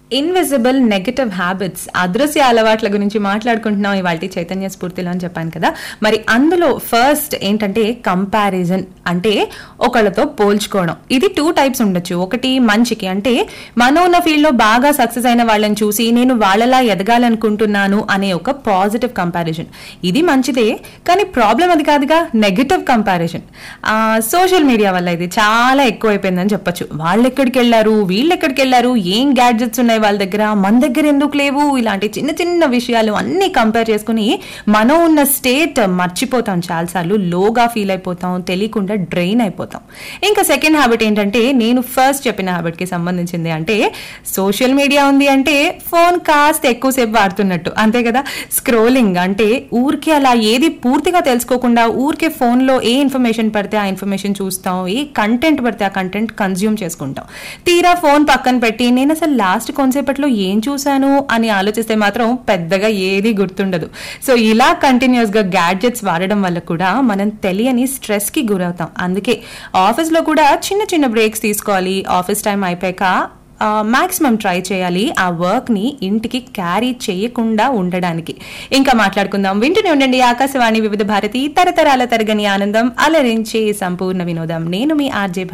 invisible negative habits అదృశ్య అలవాట్ల గురించి మాట్లాడుకుంటున్నాం ఇవాళ చైతన్య స్ఫూర్తిలో అని చెప్పాను కదా మరి అందులో ఫస్ట్ ఏంటంటే కంపారిజన్ అంటే ఒకళ్ళతో పోల్చుకోవడం ఇది టూ టైప్స్ ఉండొచ్చు ఒకటి మంచికి అంటే మనం ఉన్న ఫీల్డ్ లో బాగా సక్సెస్ అయిన వాళ్ళని చూసి నేను వాళ్ళలా ఎదగాలనుకుంటున్నాను అనే ఒక పాజిటివ్ కంపారిజన్ ఇది మంచిదే కానీ ప్రాబ్లం అది కాదుగా నెగటివ్ కంపారిజన్ సోషల్ మీడియా వల్ల ఇది చాలా ఎక్కువైపోయిందని చెప్పొచ్చు వాళ్ళు ఎక్కడికి వెళ్ళారు వీళ్ళు ఎక్కడికి వెళ్ళారు ఏం గ్యాడ్జెట్స్ ఉన్నాయి వాళ్ళ దగ్గర మన దగ్గర ఎందుకు లేవు ఇలాంటి చిన్న చిన్న విషయాలు అన్ని కంపేర్ చేసుకుని మనం ఉన్న స్టేట్ మర్చిపోతాం చాలాసార్లు లోగా ఫీల్ అయిపోతాం తెలియకుండా డ్రైన్ అయిపోతాం ఇంకా సెకండ్ హ్యాబిట్ ఏంటంటే నేను ఫస్ట్ చెప్పిన హ్యాబిట్ కి సంబంధించింది అంటే సోషల్ మీడియా ఉంది అంటే ఫోన్ కాస్త ఎక్కువసేపు వాడుతున్నట్టు అంతే కదా స్క్రోలింగ్ అంటే ఊరికే అలా ఏది పూర్తిగా తెలుసుకోకుండా ఊరికే ఫోన్లో ఏ ఇన్ఫర్మేషన్ పడితే ఆ ఇన్ఫర్మేషన్ చూస్తాం ఏ కంటెంట్ పడితే ఆ కంటెంట్ కన్జ్యూమ్ చేసుకుంటాం తీరా ఫోన్ పక్కన పెట్టి నేను అసలు లాస్ట్ కొంతసేపట్లో ఏం చూశాను అని ఆలోచిస్తే మాత్రం పెద్దగా ఏది గుర్తుండదు సో ఇలా కంటిన్యూస్ గా గ్యాడ్జెట్స్ వాడడం వల్ల కూడా మనం తెలియని స్ట్రెస్ కి గురవుతాం అందుకే ఆఫీస్ లో కూడా చిన్న చిన్న బ్రేక్స్ తీసుకోవాలి ఆఫీస్ టైం అయిపోయాక మాక్సిమం ట్రై చేయాలి ఆ వర్క్ ని ఇంటికి క్యారీ చేయకుండా ఉండడానికి ఇంకా మాట్లాడుకుందాం వింటూనే ఉండండి ఆకాశవాణి వివిధ భారతి తరతరాల తరగని ఆనందం అలరించే సంపూర్ణ వినోదం నేను మీ ఆర్జే